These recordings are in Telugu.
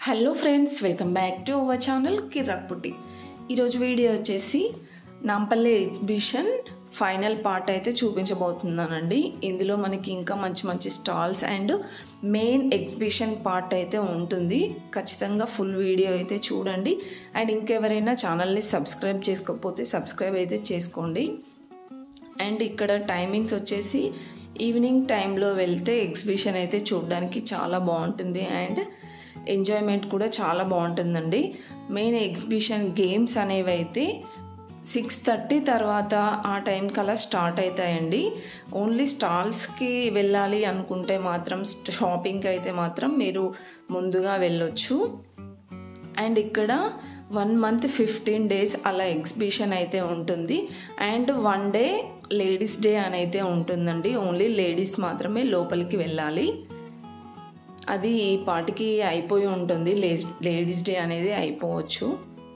hello friends welcome back to our channel Kiraak Putti ఈరోజు వీడియో వచ్చేసి నాంపల్లి ఎగ్జిబిషన్ ఫైనల్ పార్ట్ అయితే చూపించబోతున్నానండి ఇందులో మనకి ఇంకా మంచి మంచి stalls and main exhibition part అయితే ఉంటుంది ఖచ్చితంగా ఫుల్ వీడియో అయితే చూడండి అండ్ ఇంకెవరైనా ఛానల్ని సబ్స్క్రైబ్ చేసుకోకపోతే సబ్స్క్రైబ్ అయితే చేసుకోండి అండ్ ఇక్కడ టైమింగ్స్ వచ్చేసి ఈవినింగ్ టైంలో వెళ్తే ఎగ్జిబిషన్ అయితే చూడడానికి చాలా బాగుంటుంది అండ్ ఎంజాయ్మెంట్ కూడా చాలా బాగుంటుందండి మెయిన్ ఎగ్జిబిషన్ గేమ్స్ అనేవి అయితే సిక్స్ థర్టీ తర్వాత ఆ టైం కల్లా స్టార్ట్ అవుతాయండి ఓన్లీ స్టాల్స్కి వెళ్ళాలి అనుకుంటే మాత్రం షాపింగ్కి అయితే మాత్రం మీరు ముందుగా వెళ్ళొచ్చు అండ్ ఇక్కడ వన్ మంత్ ఫిఫ్టీన్ డేస్ అలా ఎగ్జిబిషన్ అయితే ఉంటుంది and one day ladies day అని అయితే ఉంటుందండి ఓన్లీ లేడీస్ మాత్రమే లోపలికి వెళ్ళాలి అది ఈ పాటికి అయిపోయి ఉంటుంది లేడీస్ డే అనేది అయిపోవచ్చు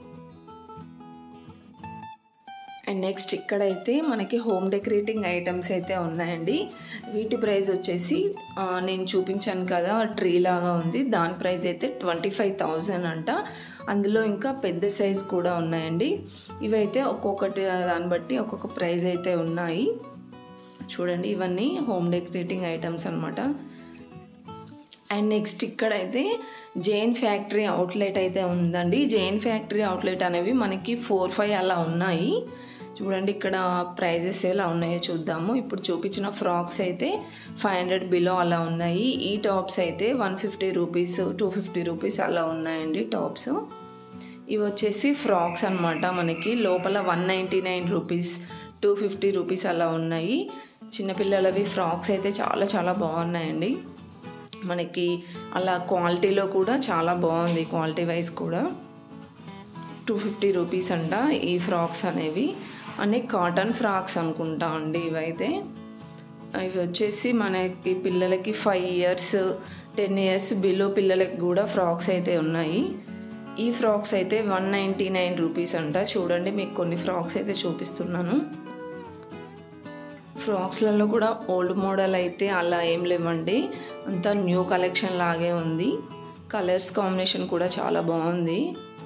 అండ్ నెక్స్ట్ ఇక్కడైతే మనకి హోమ్ డెకరేటింగ్ ఐటమ్స్ అయితే ఉన్నాయండి వీటి ప్రైస్ వచ్చేసి నేను చూపించాను కదా ట్రీ లాగా ఉంది దాని ప్రైస్ అయితే ట్వంటీ ఫైవ్ థౌజండ్ అంట అందులో ఇంకా పెద్ద సైజ్ కూడా ఉన్నాయండి ఇవైతే ఒక్కొక్కటి దాన్ని బట్టి ఒక్కొక్క ప్రైస్ అయితే ఉన్నాయి చూడండి ఇవన్నీ హోమ్ డెకరేటింగ్ ఐటమ్స్ అనమాట అండ్ నెక్స్ట్ ఇక్కడైతే జైన్ ఫ్యాక్టరీ అవుట్లెట్ అయితే ఉందండి జైన్ ఫ్యాక్టరీ అవుట్లెట్ అనేవి మనకి ఫోర్ ఫైవ్ అలా ఉన్నాయి చూడండి ఇక్కడ ప్రైజెస్ ఎలా ఉన్నాయో చూద్దాము ఇప్పుడు చూపించిన ఫ్రాక్స్ అయితే ఫైవ్ హండ్రెడ్ బిలో అలా ఉన్నాయి ఈ టాప్స్ అయితే one fifty rupees two fifty rupees అలా ఉన్నాయండి టాప్స్ ఇవి వచ్చేసి ఫ్రాక్స్ అనమాట మనకి లోపల one ninety nine rupees two fifty rupees అలా ఉన్నాయి చిన్నపిల్లలవి ఫ్రాక్స్ అయితే చాలా చాలా బాగున్నాయండి మనకి అలా క్వాలిటీలో కూడా చాలా బాగుంది క్వాలిటీ వైజ్ కూడా టూ ఫిఫ్టీ రూపీస్ అంట ఈ ఫ్రాక్స్ అనేవి అన్ని కాటన్ ఫ్రాక్స్ అనుకుంటా అండి ఇవైతే ఇవి వచ్చేసి మనకి పిల్లలకి five years ten years below పిల్లలకి కూడా ఫ్రాక్స్ అయితే ఉన్నాయి ఈ ఫ్రాక్స్ అయితే వన్ నైంటీ నైన్ రూపీస్ అంట చూడండి మీకు కొన్ని ఫ్రాక్స్ అయితే చూపిస్తున్నాను ఫ్రాక్స్లలో కూడా ఓల్డ్ మోడల్ అయితే అలా ఏం లేవండి అంతా న్యూ కలెక్షన్ లాగే ఉంది కలర్స్ కాంబినేషన్ కూడా చాలా బాగుంది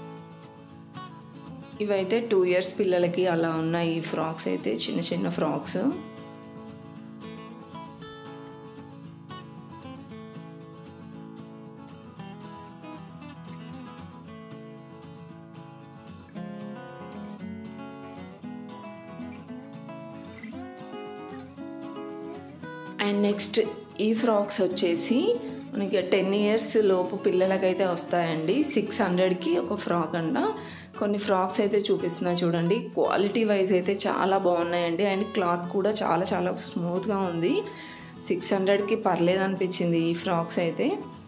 ఇవైతే టూ ఇయర్స్ పిల్లలకి అలా ఉన్నాయి ఈ ఫ్రాక్స్ అయితే చిన్న చిన్న ఫ్రాక్స్ అండ్ నెక్స్ట్ ఈ ఫ్రాక్స్ వచ్చేసి మనకి టెన్ ఇయర్స్ లోపు పిల్లలకైతే వస్తాయండి సిక్స్ హండ్రెడ్కి ఒక ఫ్రాక్ అంట కొన్ని ఫ్రాక్స్ అయితే చూపిస్తున్నా చూడండి క్వాలిటీ వైజ్ అయితే చాలా బాగున్నాయండి అండ్ క్లాత్ కూడా చాలా చాలా స్మూత్గా ఉంది సిక్స్ హండ్రెడ్కి పర్లేదు అనిపించింది ఈ ఫ్రాక్స్ అయితే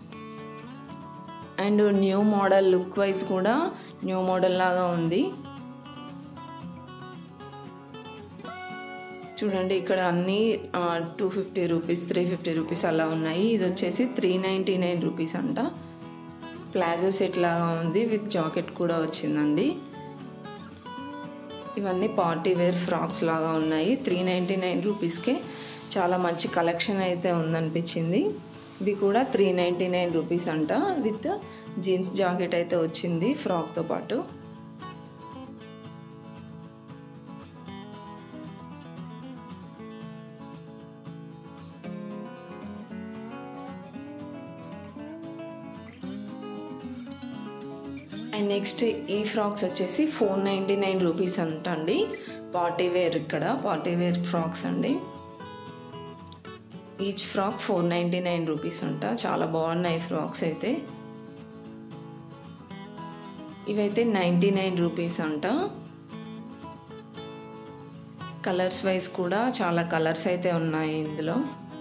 and new model look wise కూడా న్యూ మోడల్ లాగా ఉంది చూడండి ఇక్కడ అన్నీ two fifty rupees three fifty rupees అలా ఉన్నాయి ఇది వచ్చేసి త్రీ నైంటీ నైన్ రూపీస్ అంట ప్లాజో సెట్ లాగా ఉంది విత్ జాకెట్ కూడా వచ్చిందండి ఇవన్నీ పార్టీ వేర్ ఫ్రాక్స్ లాగా ఉన్నాయి త్రీ నైంటీ నైన్ రూపీస్కే చాలా మంచి కలెక్షన్ అయితే ఉందనిపించింది ఇవి కూడా త్రీ నైంటీ నైన్ రూపీస్ అంట విత్ జీన్స్ జాకెట్ అయితే వచ్చింది ఫ్రాక్తో పాటు అండ్ నెక్స్ట్ ఈ ఫ్రాక్స్ వచ్చేసి ఫోర్ నైంటీ నైన్ రూపీస్ అంట అండి పార్టీ వేర్ ఇక్కడ పార్టీ వేర్ ఫ్రాక్స్ అండి each frock four ninety nine rupees అంట చాలా బాగున్నాయి ఫ్రాక్స్ అయితే ఇవైతే నైంటీ నైన్ రూపీస్ అంట కలర్స్ వైజ్ కూడా చాలా కలర్స్ అయితే ఉన్నాయి ఇందులో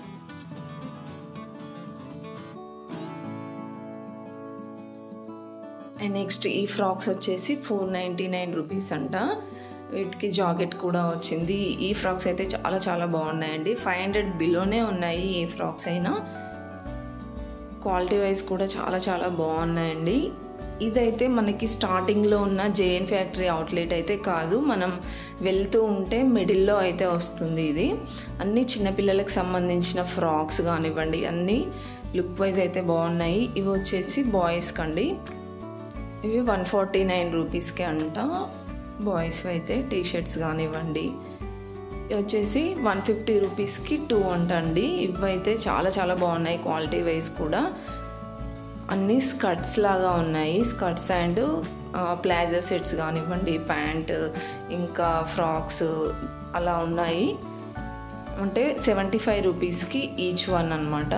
అండ్ నెక్స్ట్ ఈ ఫ్రాక్స్ వచ్చేసి ఫోర్ నైంటీ నైన్ రూపీస్ అంట వీటికి జాకెట్ కూడా వచ్చింది ఈ ఫ్రాక్స్ అయితే చాలా చాలా బాగున్నాయండి ఫైవ్ హండ్రెడ్ బిలోనే ఉన్నాయి ఈ ఫ్రాక్స్ అయినా క్వాలిటీ వైజ్ కూడా చాలా చాలా బాగున్నాయండి ఇదైతే మనకి స్టార్టింగ్లో ఉన్న జేఎన్ ఫ్యాక్టరీ అవుట్లెట్ అయితే కాదు మనం వెళ్తూ ఉంటే మిడిల్లో అయితే వస్తుంది ఇది అన్నీ చిన్నపిల్లలకు సంబంధించిన ఫ్రాక్స్ కానివ్వండి అన్నీ లుక్ వైజ్ అయితే బాగున్నాయి ఇవి వచ్చేసి బాయ్స్కి అండి ఇవి వన్ ఫార్టీ నైన్ రూపీస్కి అంట బాయ్స్ అయితే టీ షర్ట్స్ కానివ్వండి ఇవి వచ్చేసి వన్ ఫిఫ్టీ రూపీస్కి టూ అంట అండి ఇవైతే చాలా చాలా బాగున్నాయి క్వాలిటీ వైజ్ కూడా అన్నీ స్కర్ట్స్ లాగా ఉన్నాయి స్కర్ట్స్ అండ్ ప్లాజో సెట్స్ కానివ్వండి ప్యాంట్ ఇంకా ఫ్రాక్స్ అలా ఉన్నాయి అంటే సెవెంటీ ఫైవ్ రూపీస్కి ఈచ్ వన్ అనమాట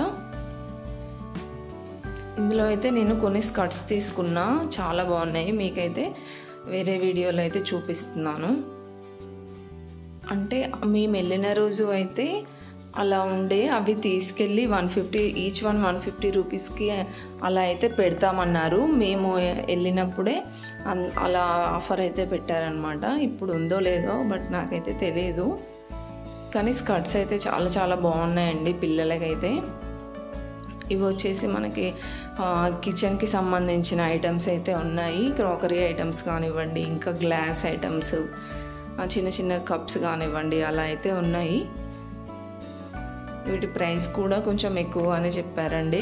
ఇందులో అయితే నేను కొన్ని స్కర్ట్స్ తీసుకున్నా చాలా బాగున్నాయి మీకైతే వేరే వీడియోలో అయితే చూపిస్తున్నాను అంటే మేము వెళ్ళిన రోజు అయితే అలా ఉండే అవి తీసుకెళ్ళి one fifty each one one fifty రూపీస్కి అలా అయితే పెడతామన్నారు మేము వెళ్ళినప్పుడే అన్- అలా ఆఫర్ అయితే పెట్టారనమాట ఇప్పుడు ఉందో లేదో బట్ నాకైతే తెలియదు కానీ స్కర్ట్స్ అయితే చాలా చాలా బాగున్నాయండి పిల్లలకైతే ఇవి వచ్చేసి మనకి ఆ, కిచెన్కి సంబంధించిన ఐటమ్స్ అయితే ఉన్నాయి క్రాకరీ ఐటమ్స్ కానివ్వండి ఇంకా గ్లాస్ ఐటమ్స్ ఆ, చిన్న చిన్న కప్స్ కానివ్వండి అలా అయితే ఉన్నాయి వీటి ప్రైస్ కూడా కొంచెం ఎక్కువ అని చెప్పారండి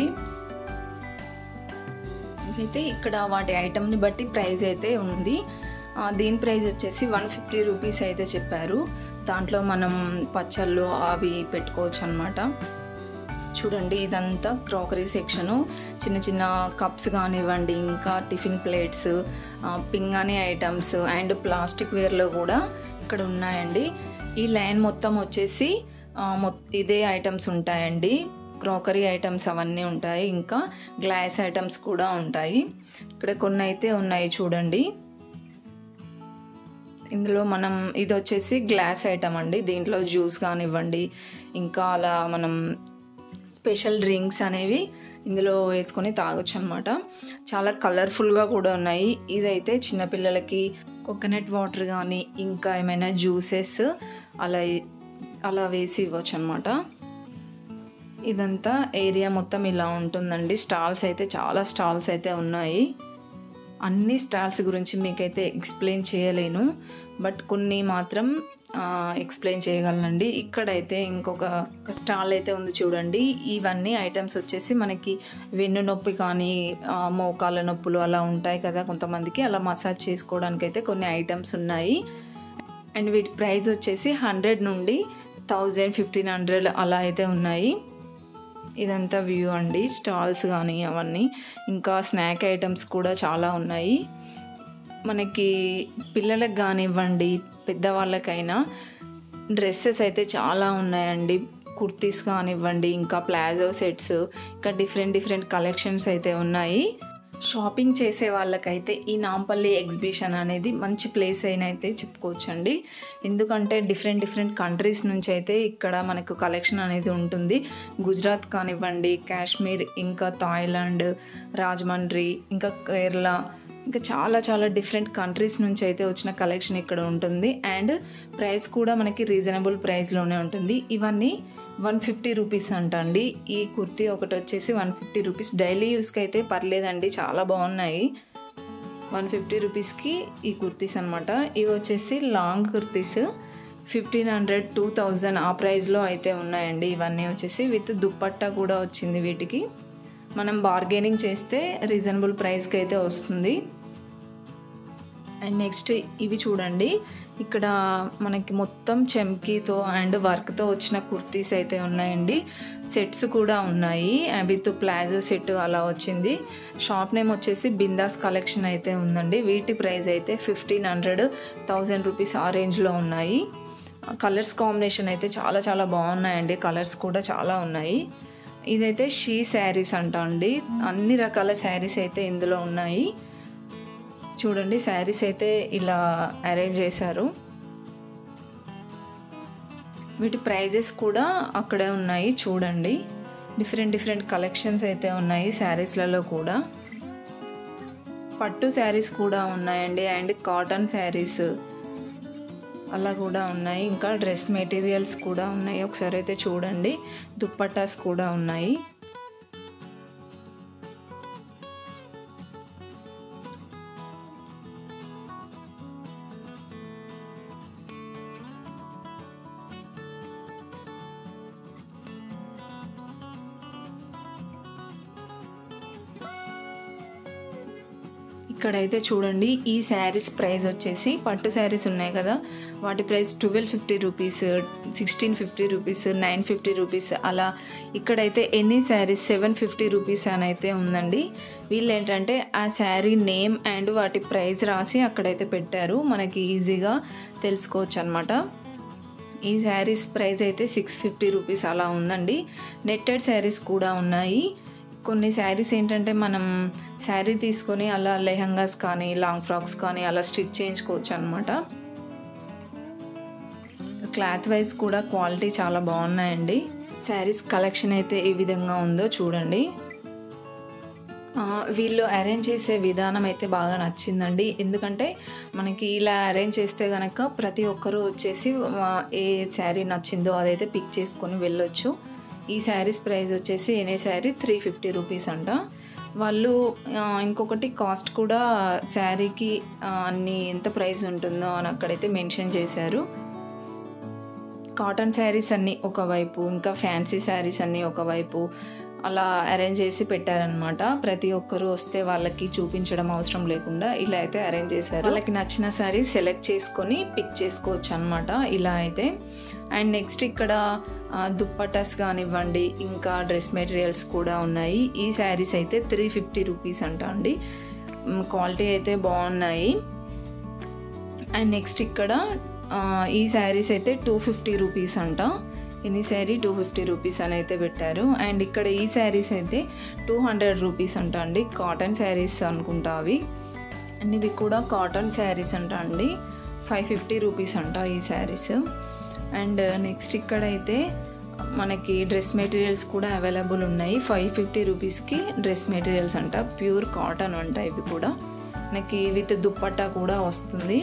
అయితే ఇక్కడ వాటి ఐటమ్ని బట్టి ప్రైస్ అయితే ఉంది ఆ, దీని ప్రైస్ వచ్చేసి వన్ ఫిఫ్టీ రూపీస్ అయితే చెప్పారు దాంట్లో మనం పచ్చళ్ళు అవి పెట్టుకోవచ్చు అనమాట చూడండి ఇదంతా క్రాకరీ సెక్షను చిన్న చిన్న కప్స్ కానివ్వండి ఇంకా టిఫిన్ ప్లేట్స్ పింగాణి ఐటమ్స్ అండ్ ప్లాస్టిక్ వేర్లో కూడా ఇక్కడ ఉన్నాయండి ఈ లైన్ మొత్తం వచ్చేసి ఆ, మొ- ఇదే ఐటమ్స్ ఉంటాయండి క్రాకరీ ఐటమ్స్ అవన్నీ ఉంటాయి ఇంకా గ్లాస్ ఐటమ్స్ కూడా ఉంటాయి ఇక్కడ కొన్ని అయితే ఉన్నాయి చూడండి ఇందులో మనం ఇది వచ్చేసి గ్లాస్ ఐటమ్ అండి దీంట్లో జ్యూస్ కానివ్వండి ఇంకా అలా మనం స్పెషల్ డ్రింక్స్ అనేవి ఇందులో వేసుకొని తాగొచ్చు అనమాట చాలా కలర్ఫుల్గా కూడా ఉన్నాయి ఇదైతే చిన్నపిల్లలకి కోకోనట్ వాటర్ కానీ ఇంకా ఏమైనా జ్యూసెస్ అలా అలా వేసి ఇవ్వచ్చు అనమాట ఇదంతా ఏరియా మొత్తం ఇలా ఉంటుందండి స్టాల్స్ అయితే చాలా స్టాల్స్ అయితే ఉన్నాయి అన్ని స్టాల్స్ గురించి మీకైతే ఎక్స్ప్లెయిన్ చేయలేను బట్ కొన్ని మాత్రం ఎక్స్ప్లెయిన్ చేయగలనండి ఇక్కడైతే ఇంకొక ఒక స్టాల్ అయితే ఉంది చూడండి ఇవన్నీ ఐటమ్స్ వచ్చేసి మనకి వెన్ను నొప్పి కానీ ఆ, మోకాళ్ళ నొప్పులు అలా ఉంటాయి కదా కొంతమందికి అలా మసాజ్ చేసుకోవడానికి అయితే కొన్ని ఐటమ్స్ ఉన్నాయి అండ్ వీటి ప్రైస్ వచ్చేసి హండ్రెడ్ నుండి థౌజండ్ ఫిఫ్టీన్ హండ్రెడ్ అలా అయితే ఉన్నాయి ఇదంతా వ్యూ అండి స్టాల్స్ కానీ అవన్నీ ఇంకా స్నాక్ ఐటమ్స్ కూడా చాలా ఉన్నాయి మనకి పిల్లలకు కానివ్వండి పెద్దవాళ్ళకైనా డ్రెస్సెస్ అయితే చాలా ఉన్నాయండి కుర్తీస్ కానివ్వండి ఇంకా ప్లాజో సెట్స్ ఇంకా డిఫరెంట్ డిఫరెంట్ కలెక్షన్స్ అయితే ఉన్నాయి షాపింగ్ చేసే వాళ్ళకైతే ఈ నాంపల్లి ఎగ్జిబిషన్ అనేది మంచి ప్లేస్ అయిన అయితే చెప్పుకోవచ్చండి ఎందుకంటే డిఫరెంట్ డిఫరెంట్ కంట్రీస్ నుంచి అయితే ఇక్కడ మనకు కలెక్షన్ అనేది ఉంటుంది గుజరాత్ కానివ్వండి కాశ్మీర్ ఇంకా థాయిలాండ్ రాజమండ్రి ఇంకా కేరళ ఇంకా చాలా చాలా డిఫరెంట్ కంట్రీస్ నుంచి అయితే వచ్చిన కలెక్షన్ ఇక్కడ ఉంటుంది అండ్ ప్రైస్ కూడా మనకి రీజనబుల్ ప్రైస్లోనే ఉంటుంది ఇవన్నీ వన్ ఫిఫ్టీ రూపీస్ అంట అండి ఈ కుర్తీ ఒకటి వచ్చేసి వన్ ఫిఫ్టీ రూపీస్ డైలీ యూస్కి అయితే పర్లేదండి చాలా బాగున్నాయి వన్ ఫిఫ్టీ రూపీస్కి ఈ కుర్తీస్ అనమాట ఇవి వచ్చేసి long kurtis fifteen hundred two thousand ఆ ప్రైస్లో అయితే ఉన్నాయండి ఇవన్నీ వచ్చేసి విత్ దుప్పట్టా కూడా వచ్చింది వీటికి మనం బార్గెనింగ్ చేస్తే రీజనబుల్ ప్రైస్కి అయితే వస్తుంది అండ్ నెక్స్ట్ ఇవి చూడండి ఇక్కడ మనకి మొత్తం చెమ్కీతో అండ్ వర్క్తో వచ్చిన కుర్తీస్ అయితే ఉన్నాయండి సెట్స్ కూడా ఉన్నాయి విత్ ప్లాజో సెట్ అలా వచ్చింది షాప్ నేమ్ వచ్చేసి బిందాస్ కలెక్షన్ అయితే ఉందండి వీటి ప్రైస్ అయితే ఫిఫ్టీన్ హండ్రెడ్ థౌజండ్ రూపీస్ ఆ రేంజ్లో ఉన్నాయి కలర్స్ కాంబినేషన్ అయితే చాలా చాలా బాగున్నాయండి కలర్స్ కూడా చాలా ఉన్నాయి ఇదైతే షీ శారీస్ అంట అండి అన్ని రకాల శారీస్ అయితే ఇందులో ఉన్నాయి చూడండి శారీస్ అయితే ఇలా అరేంజ్ చేశారు వీటి ప్రైజెస్ కూడా అక్కడే ఉన్నాయి చూడండి డిఫరెంట్ డిఫరెంట్ కలెక్షన్స్ అయితే ఉన్నాయి శారీస్లలో కూడా పట్టు శారీస్ కూడా ఉన్నాయండి అండ్ కాటన్ శారీస్ అలా కూడా ఉన్నాయి ఇంకా డ్రెస్ మెటీరియల్స్ కూడా ఉన్నాయి ఒకసారి అయితే చూడండి దుప్పటాస్ కూడా ఉన్నాయి ఇక్కడైతే చూడండి ఈ శారీస్ ప్రైస్ వచ్చేసి పట్టు శారీస్ ఉన్నాయి కదా వాటి price twelve fifty rupees sixteen fifty rupees nine fifty rupees అలా ఇక్కడైతే ఎన్ని శారీస్ సెవెన్ ఫిఫ్టీ రూపీస్ అని అయితే ఉందండి వీళ్ళు ఏంటంటే ఆ శారీ నేమ్ అండ్ వాటి ప్రైస్ రాసి అక్కడైతే పెట్టారు మనకి ఈజీగా తెలుసుకోవచ్చు అనమాట ఈ శారీస్ ప్రైస్ అయితే సిక్స్ ఫిఫ్టీ రూపీస్ అలా ఉందండి నెట్టెడ్ శారీస్ కూడా ఉన్నాయి కొన్ని శారీస్ ఏంటంటే మనం శారీ తీసుకొని అలా లెహంగాస్ కానీ లాంగ్ ఫ్రాక్స్ కానీ అలా స్టిచ్ చేయించుకోవచ్చు అనమాట క్లాత్ వైజ్ కూడా క్వాలిటీ చాలా బాగున్నాయండి శారీస్ కలెక్షన్ అయితే ఏ విధంగా ఉందో చూడండి ఆ, వీళ్ళు అరేంజ్ చేసే విధానం అయితే బాగా నచ్చిందండి ఎందుకంటే మనకి ఇలా అరేంజ్ చేస్తే కనుక ప్రతి ఒక్కరూ వచ్చేసి ఆ, ఏ శారీ నచ్చిందో అదైతే పిక్ చేసుకొని వెళ్ళొచ్చు ఈ శారీస్ ప్రైస్ వచ్చేసి ఎనే శారీ త్రీ ఫిఫ్టీ రూపీస్ అంట వాళ్ళు ఆ, ఇంకొకటి కాస్ట్ కూడా శారీకి ఆ, అన్ని ఎంత ప్రైస్ ఉంటుందో అని అక్కడైతే మెన్షన్ చేశారు కాటన్ శారీస్ అన్నీ ఒకవైపు ఇంకా ఫ్యాన్సీ శారీస్ అన్నీ ఒకవైపు అలా అరేంజ్ చేసి పెట్టారనమాట ప్రతి ఒక్కరు వస్తే వాళ్ళకి చూపించడం అవసరం లేకుండా ఇలా అయితే అరేంజ్ చేశారు వాళ్ళకి నచ్చిన శారీ సెలెక్ట్ చేసుకొని పిక్ చేసుకోవచ్చు అనమాట ఇలా అయితే అండ్ నెక్స్ట్ ఇక్కడ ఆ, దుప్పటాస్ కానివ్వండి ఇంకా డ్రెస్ మెటీరియల్స్ కూడా ఉన్నాయి ఈ శారీస్ అయితే త్రీ ఫిఫ్టీ రూపీస్ అంట అండి క్వాలిటీ అయితే బాగున్నాయి అండ్ నెక్స్ట్ ఇక్కడ ఆ, ఈ శారీస్ అయితే టూ ఫిఫ్టీ రూపీస్ అంట ఎన్ని శారీ టూ ఫిఫ్టీ రూపీస్ అని అయితే పెట్టారు అండ్ ఇక్కడ ఈ శారీస్ అయితే టూ హండ్రెడ్ రూపీస్ అంట అండి కాటన్ శారీస్ అనుకుంటా అవి అండ్ ఇవి కూడా కాటన్ శారీస్ అంట అండి ఫైవ్ ఫిఫ్టీ రూపీస్ అంట ఈ శారీస్ అండ్ నెక్స్ట్ ఇక్కడైతే మనకి డ్రెస్ మెటీరియల్స్ కూడా అవైలబుల్ ఉన్నాయి ఫైవ్ ఫిఫ్టీ రూపీస్కి డ్రెస్ మెటీరియల్స్ అంట ప్యూర్ కాటన్ అంట ఇవి కూడా మనకి విత్ దుప్పట్టా కూడా వస్తుంది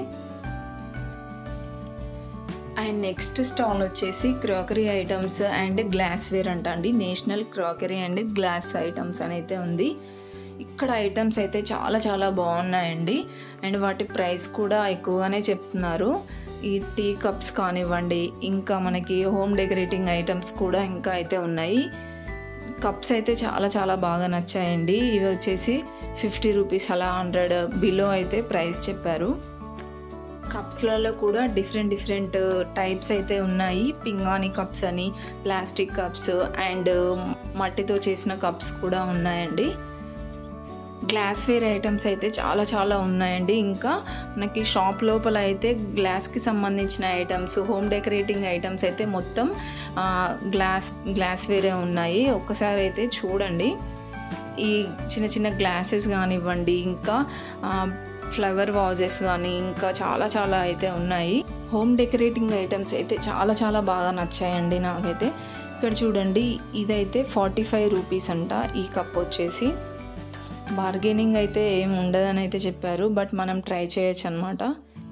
అండ్ నెక్స్ట్ స్టాల్ వచ్చేసి crockery items and glass ware అంట అండి national crockery and glass items అని అయితే ఉంది ఇక్కడ ఐటమ్స్ అయితే చాలా చాలా బాగున్నాయండి అండ్ వాటి ప్రైస్ కూడా ఎక్కువగానే చెప్తున్నారు ఈ టీ కప్స్ కానివ్వండి ఇంకా మనకి హోమ్ డెకరేటింగ్ ఐటమ్స్ కూడా ఇంకా అయితే ఉన్నాయి కప్స్ అయితే చాలా చాలా బాగా నచ్చాయండి ఇవి వచ్చేసి ఫిఫ్టీ రూపీస్ అలా హండ్రెడ్ బిలో అయితే ప్రైస్ చెప్పారు కప్స్లలో కూడా డిఫరెంట్ డిఫరెంట్ టైప్స్ అయితే ఉన్నాయి పింగాణి కప్స్ అని ప్లాస్టిక్ కప్స్ అండ్ మట్టితో చేసిన కప్స్ కూడా ఉన్నాయండి గ్లాస్ వేర్ ఐటమ్స్ అయితే చాలా చాలా ఉన్నాయండి ఇంకా మనకి షాప్ లోపల అయితే గ్లాస్కి సంబంధించిన ఐటమ్స్ హోమ్ డెకరేటింగ్ ఐటమ్స్ అయితే మొత్తం ఆ, గ్లాస్ గ్లాస్ వేరే ఉన్నాయి ఒక్కసారి అయితే చూడండి ఈ చిన్న చిన్న గ్లాసెస్ కానివ్వండి ఇంకా ఆ, ఫ్లవర్ వాజెస్ కానీ ఇంకా చాలా చాలా అయితే ఉన్నాయి హోమ్ డెకరేటింగ్ ఐటమ్స్ అయితే చాలా చాలా బాగా నచ్చాయండి నాకైతే ఇక్కడ చూడండి ఇదైతే ఫార్టీ ఫైవ్ రూపీస్ అంట ఈ కప్ వచ్చేసి బార్గెనింగ్ అయితే ఏం ఉండదని అయితే చెప్పారు బట్ మనం ట్రై చేయొచ్చు అనమాట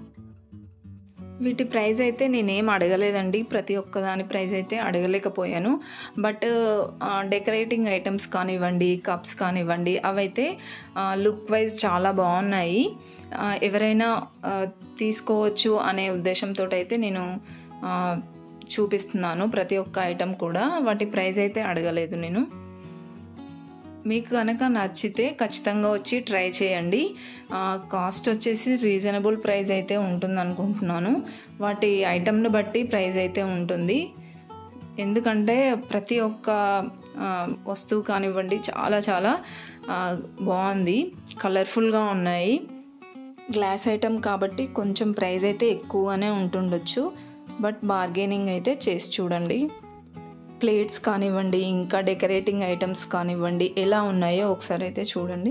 వీటి ప్రైస్ అయితే నేనేం అడగలేదండి ప్రతి ఒక్క దాని ప్రైస్ అయితే అడగలేకపోయాను బట్ డెకరేటింగ్ ఐటమ్స్ కానివ్వండి కప్స్ కానివ్వండి అవైతే లుక్ వైజ్ చాలా బాగున్నాయి ఆ, ఎవరైనా ఆ, తీసుకోవచ్చు అనే ఉద్దేశంతో అయితే నేను ఆ, చూపిస్తున్నాను ప్రతి ఒక్క ఐటెం కూడా వాటి ప్రైస్ అయితే అడగలేదు నేను మీకు కనుక నచ్చితే ఖచ్చితంగా వచ్చి ట్రై చేయండి ఆ, కాస్ట్ వచ్చేసి రీజనబుల్ ప్రైస్ అయితే ఉంటుంది అనుకుంటున్నాను వాటి ఐటమ్ని బట్టి ప్రైస్ అయితే ఉంటుంది ఎందుకంటే ప్రతి ఒక్క ఆ, వస్తువు కానివ్వండి చాలా చాలా ఆ, బాగుంది కలర్ఫుల్గా ఉన్నాయి గ్లాస్ ఐటమ్ కాబట్టి కొంచెం ప్రైస్ అయితే ఎక్కువగానే ఉంటుండొచ్చు బట్ బార్గెనింగ్ అయితే చేసి చూడండి ప్లేట్స్ కానివ్వండి ఇంకా డెకరేటింగ్ ఐటమ్స్ కానివ్వండి ఎలా ఉన్నాయో ఒకసారి అయితే చూడండి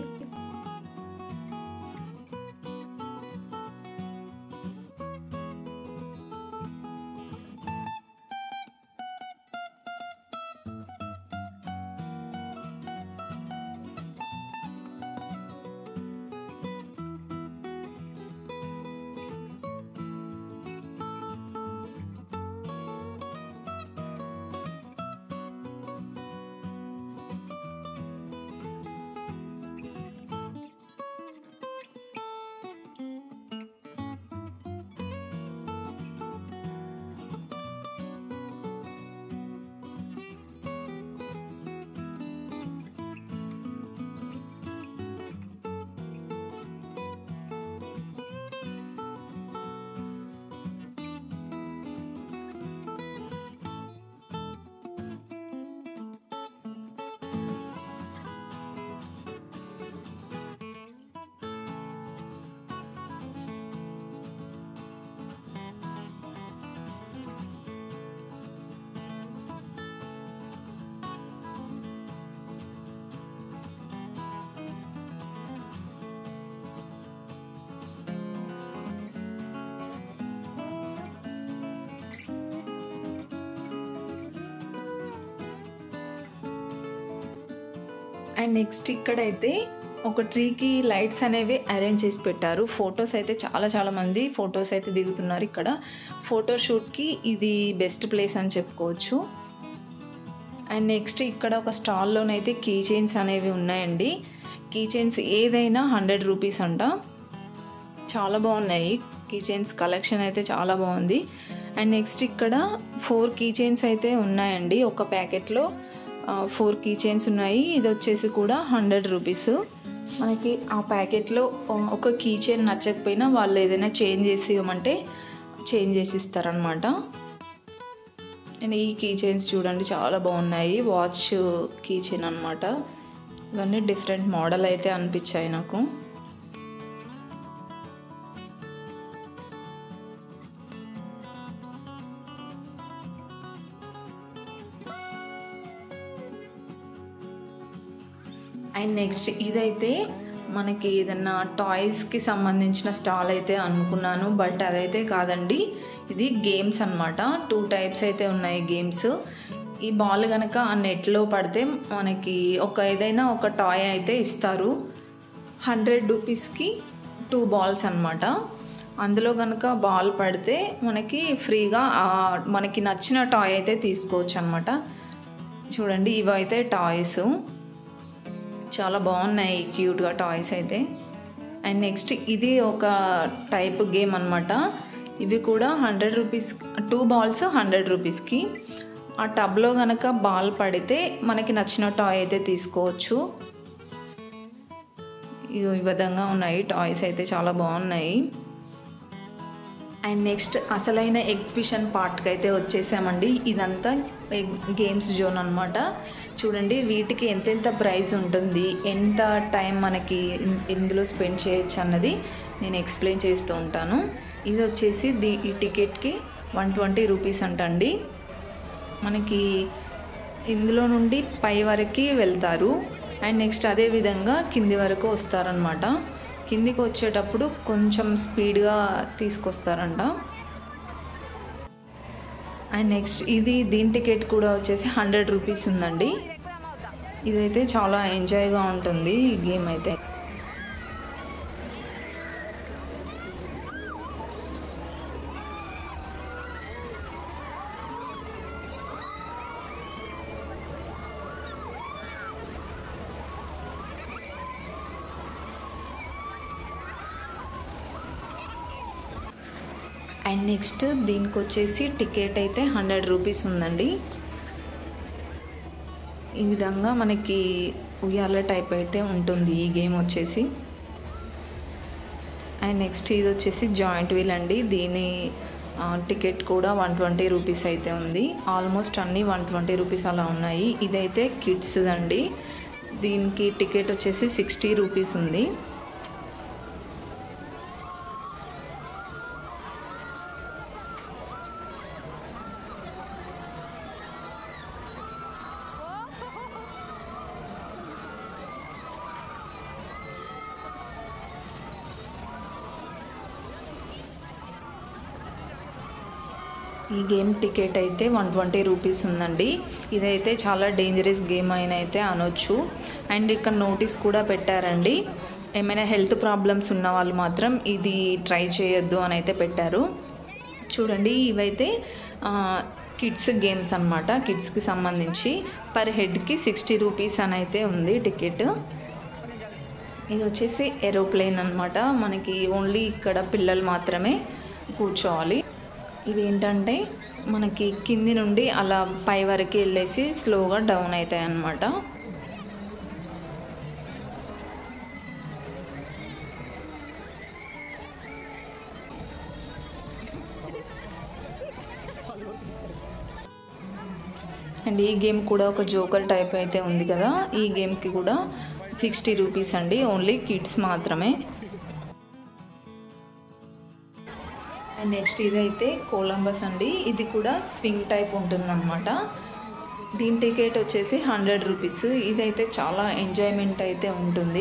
అండ్ నెక్స్ట్ ఇక్కడైతే ఒక ట్రీకి లైట్స్ అనేవి అరేంజ్ చేసి పెట్టారు ఫొటోస్ అయితే చాలా చాలా మంది ఫొటోస్ అయితే దిగుతున్నారు ఇక్కడ ఫోటోషూట్కి ఇది బెస్ట్ ప్లేస్ అని చెప్పుకోవచ్చు అండ్ నెక్స్ట్ ఇక్కడ ఒక స్టాల్లోనైతే కీ చైన్స్ అనేవి ఉన్నాయండి కీ చైన్స్ ఏదైనా హండ్రెడ్ రూపీస్ అంట చాలా బాగున్నాయి కీ చైన్స్ కలెక్షన్ అయితే చాలా బాగుంది అండ్ నెక్స్ట్ ఇక్కడ ఫోర్ కీ చైన్స్ అయితే ఉన్నాయండి ఒక ప్యాకెట్లో ఫోర్ కీ చైన్స్ ఉన్నాయి ఇది వచ్చేసి కూడా హండ్రెడ్ రూపీస్ మనకి ఆ ప్యాకెట్లో ఒక కీ చైన్ నచ్చకపోయినా వాళ్ళు ఏదైనా చేంజ్ చేసి ఇవ్వమంటే చేంజ్ చేసి ఇస్తారనమాట అండ్ ఈ కీ చైన్స్ చూడండి చాలా బాగున్నాయి వాచ్ కీ చైన్ అనమాట ఇవన్నీ డిఫరెంట్ మోడల్ అయితే అనిపించాయి నాకు అండ్ నెక్స్ట్ ఇదైతే మనకి ఏదన్నా టాయ్స్కి సంబంధించిన స్టాల్ అయితే అనుకున్నాను బట్ అదైతే కాదండి ఇది గేమ్స్ అనమాట టూ టైప్స్ అయితే ఉన్నాయి గేమ్స్ ఈ బాల్ కనుక ఆ నెట్లో పడితే మనకి ఒక ఏదైనా ఒక టాయ్ అయితే ఇస్తారు హండ్రెడ్ రూపీస్కి టూ బాల్స్ అనమాట అందులో కనుక బాల్ పడితే మనకి ఫ్రీగా మనకి నచ్చిన టాయ్ అయితే తీసుకోవచ్చు అనమాట చూడండి ఇవైతే టాయ్స్ చాలా బాగున్నాయి క్యూట్గా టాయ్స్ అయితే అండ్ నెక్స్ట్ ఇది ఒక టైప్ గేమ్ అనమాట ఇవి కూడా hundred rupees two balls hundred రూపీస్కి ఆ టబ్లో కనుక బాల్ పడితే మనకి నచ్చిన టాయ్ అయితే తీసుకోవచ్చు ఈ విధంగా ఉన్నాయి టాయ్స్ అయితే చాలా బాగున్నాయి అండ్ నెక్స్ట్ అసలైన ఎగ్జిబిషన్ పార్ట్కి అయితే వచ్చేసామండి ఇదంతా గేమ్స్ జోన్ అనమాట చూడండి వీటికి ఎంతెంత ప్రైస్ ఉంటుంది ఎంత టైం మనకి ఇందులో స్పెండ్ చేయొచ్చు అన్నది నేను ఎక్స్ప్లెయిన్ చేస్తూ ఉంటాను ఇది వచ్చేసి ది ఈ టికెట్కి వన్ ట్వంటీ రూపీస్ అంటండి మనకి ఇందులో నుండి పై వరకు వెళ్తారు అండ్ నెక్స్ట్ అదే విధంగా కింది వరకు వస్తారనమాట కిందికి వచ్చేటప్పుడు కొంచెం స్పీడ్గా తీసుకొస్తారంట అండ్ నెక్స్ట్ ఇది దీని టికెట్ కూడా వచ్చేసి హండ్రెడ్ రూపీస్ ఉందండి ఇదైతే చాలా ఎంజాయ్గా ఉంటుంది ఈ గేమ్ అయితే అండ్ నెక్స్ట్ దీనికి వచ్చేసి టికెట్ అయితే హండ్రెడ్ రూపీస్ ఉందండి ఈ విధంగా మనకి ఉయ్యాల టైప్ అయితే ఉంటుంది ఈ గేమ్ వచ్చేసి అండ్ నెక్స్ట్ ఇది వచ్చేసి జాయింట్ వీల్ అండి దీని టికెట్ కూడా వన్ ట్వంటీ రూపీస్ అయితే ఉంది ఆల్మోస్ట్ అన్నీ వన్ ట్వంటీ రూపీస్ అలా ఉన్నాయి ఇదైతే కిడ్స్ అండి దీనికి టికెట్ వచ్చేసి సిక్స్టీ రూపీస్ ఉంది ఈ గేమ్ టికెట్ అయితే వన్ ట్వంటీ రూపీస్ ఉందండి ఇదైతే చాలా డేంజరస్ గేమ్ అయిన అయితే అనొచ్చు అండ్ ఇక్కడ నోటీస్ కూడా పెట్టారండి ఏమైనా హెల్త్ ప్రాబ్లమ్స్ ఉన్న వాళ్ళు మాత్రం ఇది ట్రై చేయొద్దు అని అయితే పెట్టారు చూడండి ఇవైతే కిడ్స్ గేమ్స్ అనమాట కిడ్స్కి సంబంధించి పర్ హెడ్కి సిక్స్టీ రూపీస్ అని అయితే ఉంది టికెట్ ఇది వచ్చేసి ఏరోప్లేన్ అనమాట మనకి ఓన్లీ ఇక్కడ పిల్లలు మాత్రమే కూర్చోవాలి ఇవి ఏంటంటే మనకి కింది నుండి అలా పై వరకు వెళ్ళేసి స్లోగా డౌన్ అవుతాయి అన్నమాట అండ్ ఈ గేమ్ కూడా ఒక జోకర్ టైప్ అయితే ఉంది కదా ఈ గేమ్కి కూడా సిక్స్టీ రూపీస్ అండి ఓన్లీ కిడ్స్ మాత్రమే అండ్ నెక్స్ట్ ఇదైతే కొలంబస్ అండి ఇది కూడా స్వింగ్ టైప్ ఉంటుందన్నమాట దీని టికెట్ వచ్చేసి హండ్రెడ్ రూపీస్ ఇదైతే చాలా ఎంజాయ్మెంట్ అయితే ఉంటుంది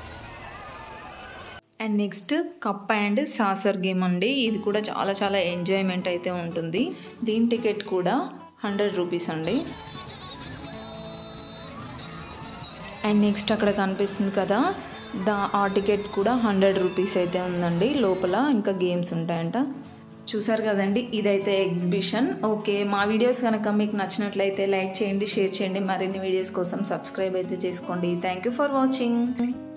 and next cup and saucer game అండి ఇది కూడా చాలా చాలా ఎంజాయ్మెంట్ అయితే ఉంటుంది దీని టికెట్ కూడా హండ్రెడ్ రూపీస్ అండి అండ్ నెక్స్ట్ అక్కడ కనిపిస్తుంది కదా దా ఆ టికెట్ కూడా హండ్రెడ్ రూపీస్ అయితే ఉందండి లోపల ఇంకా గేమ్స్ ఉంటాయంట చూసారు కదండి ఇదైతే ఎగ్జిబిషన్ ఓకే మా వీడియోస్ కనుక మీకు నచ్చినట్లయితే లైక్ చేయండి షేర్ చేయండి మరిన్ని వీడియోస్ కోసం సబ్స్క్రైబ్ అయితే చేసుకోండి థ్యాంక్ యూ ఫర్ వాచింగ్